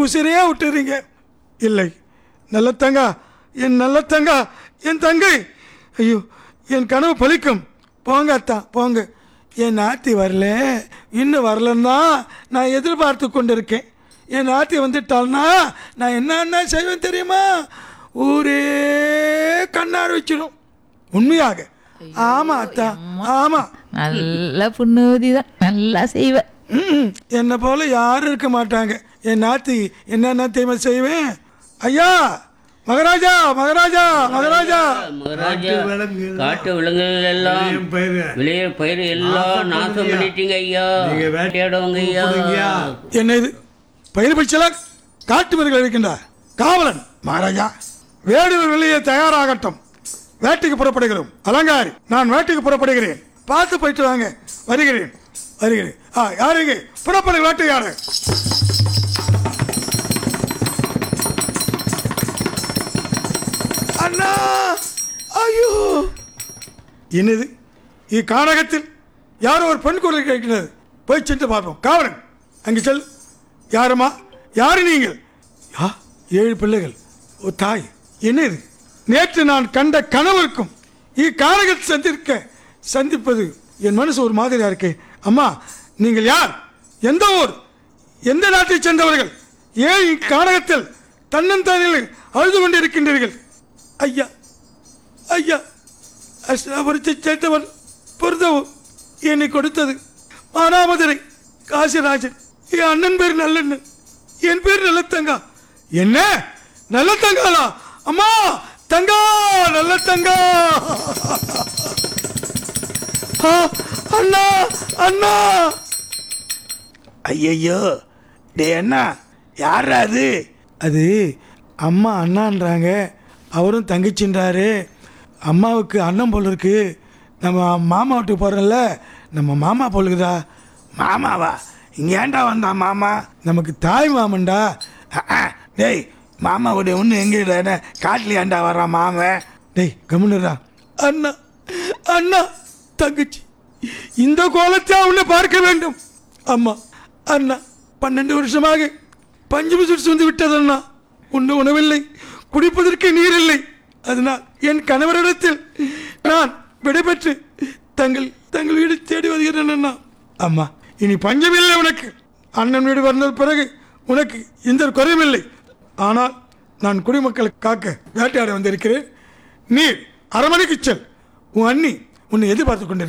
உசிரையே விட்டுறீங்க இல்லை நல்ல தங்கா என் நல்ல தங்கா என் தங்கை ஐயோ என் கனவு பலிக்கும் போங்க அத்தா போங்க என் நாத்தி வரல இன்னும் வரலன்னா நான் எதிர்பார்த்து கொண்டிருக்கேன் என் நாத்தி வந்துட்டாள்னா நான் என்னென்ன செய்வேன் தெரியுமா ஊரே கண்ணாடி வச்சிடும் உண்மையாக ஆமா அத்தா ஆமா நல்ல புண்ணுவதி தான் நல்லா செய்வேன் ம், என்னை போல யாரும் இருக்க மாட்டாங்க என் நாத்தி என்னென்ன தீமை செய்வேன் ஐயா மகாராஜா மகாராஜா மகாராஜா மகாராஜா காட்டு விலங்குகள் எல்லாம் விளைய பயிர் எல்லாம் நாசம் பண்ணிட்டீங்க ஐயா வேட்டையாடுவாங்க ஐயா என்ன இது பயிர் பட்சலாம் காட்டு மிருகள் இருக்கின்றார் காவலன் மகாராஜா வேடுவர் வெளியே தயாராகட்டும் வேட்டைக்கு புறப்படுகிறோம் அலங்காரி நான் வேட்டைக்கு புறப்படுகிறேன் பார்த்து போயிட்டு வாங்க வருகிறேன் வருகிறேன் ஆ யாருங்க புறப்படு வேட்டையாடு அண்ணா ஐயோ என்னது இக்கானகத்தில் யாரோ ஒரு பெண் குரல் கேட்கிறது போய் சென்று பார்ப்போம் காவலன் அங்கே செல் யாருமா யாரு நீங்கள் யா ஏழு பிள்ளைகள் ஓ தாய் என்ன இது நேற்று நான் கண்ட கனவுக்கும் இக்கானகத்தில் சந்திக்க சந்திப்பது என் மனசு ஒரு மாதிரியா இருக்கு அம்மா நீங்கள் யார் எந்த ஊர் எந்த நாட்டைச் சேர்ந்தவர்கள் ஏன் இக்கானகத்தில் தன்னந்தானில் அழுது கொண்டிருக்கின்றீர்கள் ஐயா ஐயா அஷ்டாபுரத்தை சேர்ந்தவன் பொருந்தவும் என்னை கொடுத்தது மானாமதுரை காசிராஜன் என் அண்ணன் பேர் நல்லண்ணன் என் பேர் நல்லத்தங்கா என்ன நல்லத்தங்காலா அம்மா தங்கா நல்லத்தங்கா ஆ, அண்ணா அண்ணா ஐயையோ டே அண்ணா யாரா அது அது அம்மா அண்ணான்றாங்க அவரும் தங்கச்சின்றாரு அம்மாவுக்கு அண்ணன் போல இருக்கு நம்ம மாமா வீட்டுக்கு போகிறோம்ல நம்ம மாமா போலுக்குதா மாமாவா இங்கே ஏன்டா வந்தான் மாமா நமக்கு தாய் மாமன்டா அஹ், அஹ், டேய் மாமாவுடைய ஒன்று எங்கே காட்டில் ஏன்டா வர்றான் மாமன் டேய் கம்முனுடா அண்ணா அண்ணா தங்கச்சி இந்த கோலத்தை அவனை பார்க்க வேண்டும் அம்மா அண்ணா பன்னெண்டு வருஷமாக பஞ்சமி சுட்டு வந்து விட்டது அண்ணா உண்ண உணவில்லை குடிப்பதற்கு நீர் இல்லை அதனால் என் கணவரிடத்தில் நான் விடைபெற்று தங்கள் தங்கள் வீடு தேடி வருகிறேன் அண்ணா அம்மா இனி பஞ்சமில்லை உனக்கு அண்ணன் வீடு வந்த பிறகு உனக்கு எந்த குறையும் இல்லை ஆனால் நான் குடிமக்களை காக்க வேட்டையாட வந்திருக்கிறேன் நீர் அரமனைக்கு செல் உன் அண்ணி உன்னை எதிர்பார்த்து கொண்டிருக்க